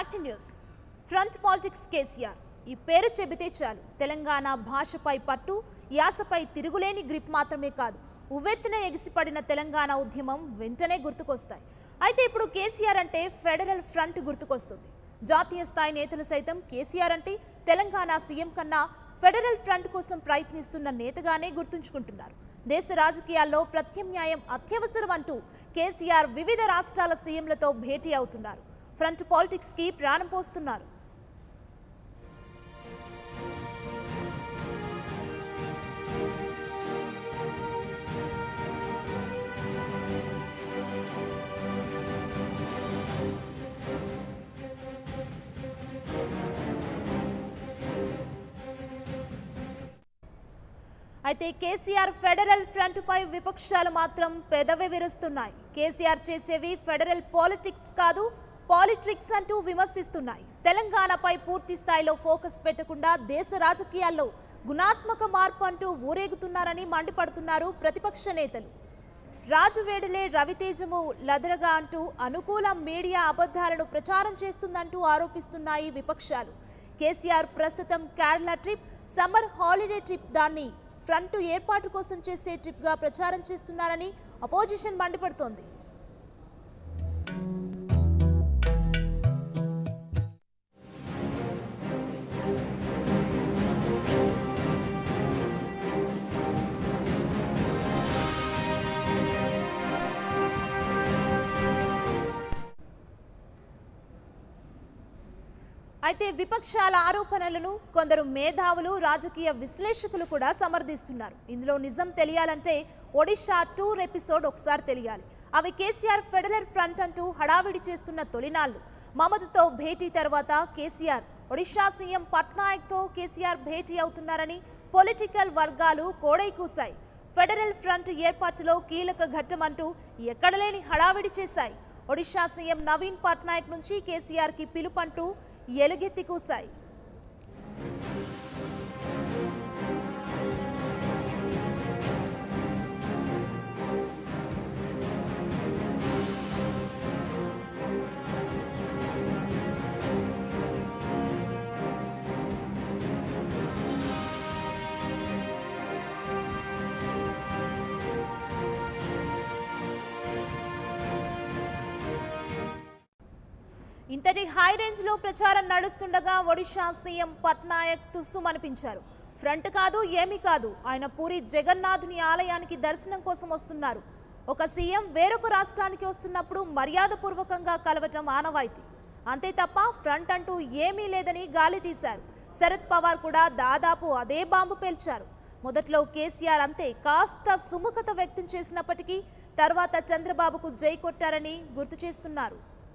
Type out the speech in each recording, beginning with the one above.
back to news front politics KCR ఈ పేరు చెబితే చాలు తెలంగాణ భాషపై పట్టు యాసపై తిరుగులేని గ్రిప్ మాత్రమే కాదు ఉవ్వెత్తున ఎగిసిపడిన తెలంగాణ ఉద్యమం వెంటనే గుర్తుకొస్తాయి అయితే ఇప్పుడు కేసీఆర్ అంటే ఫెడరల్ ఫ్రంట్ గుర్తుకొస్తుంది జాతీయ స్థాయి నేతలు సైతం కేసీఆర్ అంటే తెలంగాణ సీఎం కన్నా ఫెడరల్ ఫ్రంట్ కోసం ప్రయత్నిస్తున్న నేతగానే గుర్తుంచుకుంటున్నారు దేశ రాజకీయాల్లో ప్రత్యామ్నాయం అత్యవసరం అంటూ కేసీఆర్ వివిధ రాష్ట్రాల సీఎంలతో భేటీ అవుతున్నారు ఫ్రంట్ పాలిటిక్స్ కి ప్రాణం పోస్తున్నారు అయితే కేసీఆర్ ఫెడరల్ ఫ్రంట్ పై విపక్షాలు మాత్రం పెదవి విరుస్తున్నాయి కేసీఆర్ చేసేవి ఫెడరల్ పాలిటిక్స్ కాదు పాలిట్రిక్స్ అంటూ విమర్శిస్తున్నాయి తెలంగాణపై పూర్తి స్థాయిలో ఫోకస్ పెట్టకుండా దేశ రాజకీయాల్లో గుణాత్మక మార్పు అంటూ ఊరేగుతున్నారని మండిపడుతున్నారు ప్రతిపక్ష నేతలు రాజువేడులే రవితేజము లదరగా అంటూ అనుకూల మీడియా అబద్ధాలను ప్రచారం చేస్తుందంటూ ఆరోపిస్తున్నాయి విపక్షాలు కేసీఆర్ ప్రస్తుతం Kerala trip summer holiday trip దాన్ని ఫ్రంట్ ఏర్పాటు కోసం చేసే ట్రిప్గా ప్రచారం చేస్తున్నారని అపోజిషన్ మండిపడుతోంది అయితే విపక్షాల ఆరోపణలను కొందరు మేధావులు రాజకీయ విశ్లేషకులు కూడా సమర్థిస్తున్నారు ఇందులో నిజం తెలియాలంటే ఒడిషా టూర్ ఎపిసోడ్ ఒకసారి తెలియాలి అవి కేసీఆర్ ఫెడరల్ ఫ్రంట్ అంటూ హడావిడి చేస్తున్న తొలినాళ్లు మమతతో భేటీ తర్వాత కేసీఆర్ ఒడిషా సీఎం పట్నాయక్తో కేసీఆర్ భేటీ అవుతున్నారని పొలిటికల్ వర్గాలు కోడై కూశాయి ఫెడరల్ ఫ్రంట్ ఏర్పాటులో కీలక ఘట్టమంటూ ఎక్కడలేని హడావిడి చేశాయి ఒడిషా సీఎం నవీన్ పట్నాయక్ నుంచి కేసీఆర్ కి పిలుపంటూ ఎలుగెత్తి కూశాయి ఇంతటి హై రేంజ్ లో ప్రచారం నడుస్తుండగా ఒడిషా సీఎం పట్నాయక్ తుస్సుమనిపించారు ఫ్రంట్ కాదు ఏమీ కాదు ఆయన పూరి జగన్నాథుని ఆలయానికి దర్శనం కోసం వస్తున్నారు ఒక సీఎం వేరొక రాష్ట్రానికి వస్తున్నప్పుడు మర్యాదపూర్వకంగా కలవటం ఆనవాయితీ అంతే తప్ప ఫ్రంట్ అంటూ ఏమీ లేదని గాలి తీశారు శరద్ పవార్ కూడా దాదాపు అదే బాంబు పేల్చారు మొదట్లో కేసీఆర్ అంతే కాస్త సుముఖత వ్యక్తం చేసినప్పటికీ తర్వాత చంద్రబాబుకు జై కొట్టారని గుర్తు చేస్తున్నారు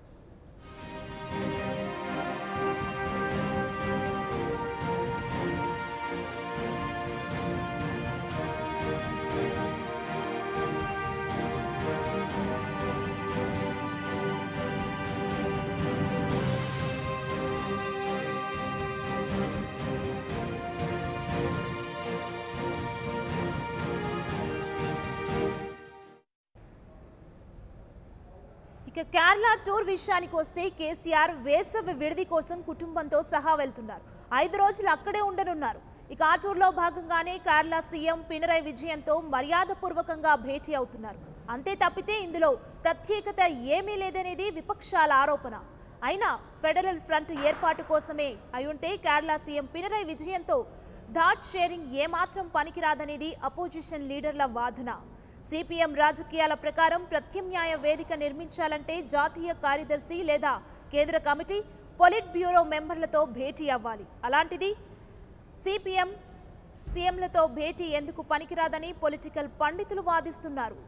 ఇక కేరళ టూర్ విషయానికి వస్తే కేసీఆర్ వేసవి విడిది కోసం కుటుంబంతో సహా వెళ్తున్నారు ఐదు రోజులు అక్కడే ఉండనున్నారు ఇక ఆ టూర్లో భాగంగానే కేరళ సీఎం పినరై విజయంతో మర్యాదపూర్వకంగా భేటీ అవుతున్నారు అంతే తప్పితే ఇందులో ప్రత్యేకత ఏమీ లేదనేది విపక్షాల ఆరోపణ అయినా ఫెడరల్ ఫ్రంట్ ఏర్పాటు కోసమే అయుంటే కేరళ సీఎం పినరై విజయంతో థాట్ షేరింగ్ ఏమాత్రం పనికిరాదనేది అపోజిషన్ లీడర్ల వాదన సిపిఎం రాజకీయాల ప్రకారం ప్రత్యామ్నాయ వేదిక నిర్మించాలంటే జాతీయ కార్యదర్శి లేదా కేంద్ర కమిటీ పొలిట్ బ్యూరో మెంబర్లతో భేటీ అవ్వాలి అలాంటిది సిపిఎం సీఎంలతో భేటీ ఎందుకు పనికిరాదని పొలిటికల్ పండితులు వాదిస్తున్నారు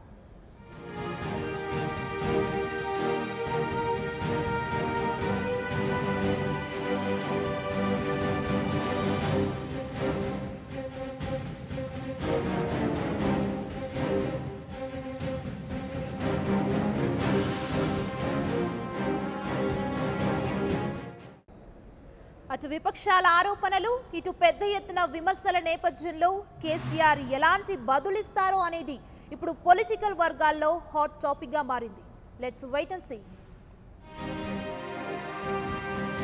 అటు విపక్షాల ఆరోపణలు ఇటు పెద్ద ఎత్తున విమర్శల నేపథ్యంలో కేసీఆర్ ఎలాంటి బదులిస్తారో అనేది ఇప్పుడు పొలిటికల్ వర్గాల్లో హాట్ టాపిక్ గా మారింది let's wait and see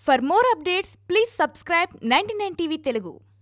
for more updates please subscribe ninety TV Telugu